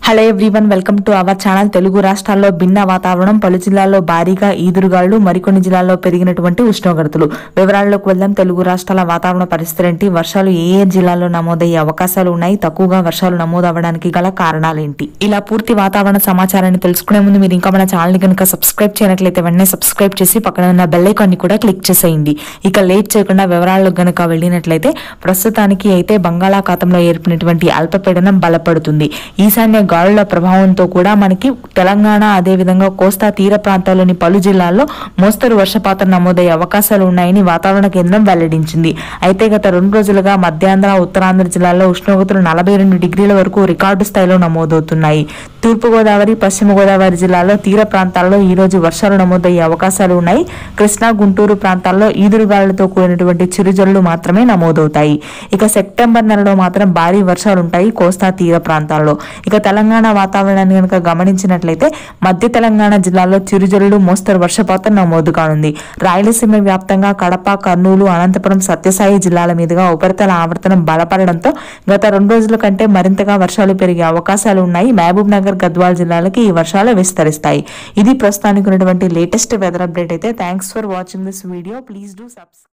hello everyone welcome to our channel Telugu రాష్ట్రాల్లో భిన్న వాతావరణం పలు జిల్లాల్లో భారీగా ఈదురుగాళ్లు మరికొన్ని జిల్లాల్లో పెరిగినటువంటి ఉష్ణోగ్రతలు వివరాల్లోకి వెళ్దాం తెలుగు రాష్ట్రాల వాతావరణ పరిస్థితులు ఏంటి వర్షాలు ఏ ఏ జిల్లాల్లో నమోదయ్యే అవకాశాలు ఉన్నాయి తక్కువగా వర్షాలు నమోదవడానికి గల కారణాలేంటి ఇలా పూర్తి వాతావరణ సమాచారాన్ని తెలుసుకునే ముందు మీరు ఇంకా మన ఛానల్ ని కనుక సబ్స్క్రైబ్ చేయనట్లయితే వెంటనే సబ్స్క్రైబ్ చేసి పక్కన ఉన్న బెల్ ఐకాన్ ని కూడా క్లిక్ చేసేయండి ఇక లేట్ చేయకుండా వివరాల్లో గనుక వెళ్ళినట్లయితే ప్రస్తుతానికి అయితే బంగాళాఖాతంలో ఏర్పడినటువంటి అల్పపీడనం బలపడుతుంది ఈశాన్య గాలుల ప్రభావంతో కూడా మనకి తెలంగాణ అదేవిధంగా కోస్తా తీర ప్రాంతాల్లోని పలు జిల్లాల్లో మోస్తరు వర్షపాతం నమోదయ్యే అవకాశాలు ఉన్నాయని వాతావరణ కేంద్రం వెల్లడించింది అయితే గత రెండు రోజులుగా మధ్యాంధ్ర ఉత్తరాంధ్ర జిల్లాల్లో ఉష్ణోగ్రతలు నలభై రెండు డిగ్రీల వరకు రికార్డు స్థాయిలో నమోదవుతున్నాయి తూర్పుగోదావరి పశ్చిమ గోదావరి జిల్లాల్లో తీర ప్రాంతాల్లో ఈ రోజు వర్షాలు నమోదయ్యే అవకాశాలు ఉన్నాయి కృష్ణా గుంటూరు ప్రాంతాల్లో ఈదురుగాలులతో కూడినటువంటి చిరుజల్లు మాత్రమే నమోదవుతాయి ఇక సెప్టెంబర్ నెలలో మాత్రం భారీ వర్షాలు ఉంటాయి కోస్తా తీర ప్రాంతాల్లో ఇక తెలంగాణ వాతావరణాన్ని కనుక గమనించినట్లయితే మధ్య తెలంగాణ జిల్లాలో చిరుజల్లులు మోస్తరు వర్షపాతం నమోదు కానుంది రాయలసీమ వ్యాప్తంగా కడప కర్నూలు అనంతపురం సత్యసాయి జిల్లాల మీదుగా ఉపరితల ఆవర్తనం బలపడడంతో గత రెండు రోజుల కంటే మరింతగా వర్షాలు పెరిగే అవకాశాలు ఉన్నాయి మహబూబ్ నగర్ గద్వాల్ జిల్లాలకి ఈ వర్షాలు విస్తరిస్తాయి ఇది ప్రస్తుతానికి ఉన్నటువంటి లేటెస్ట్ వెదర్ అప్డేట్ అయితే thanks for watching this video please do subscribe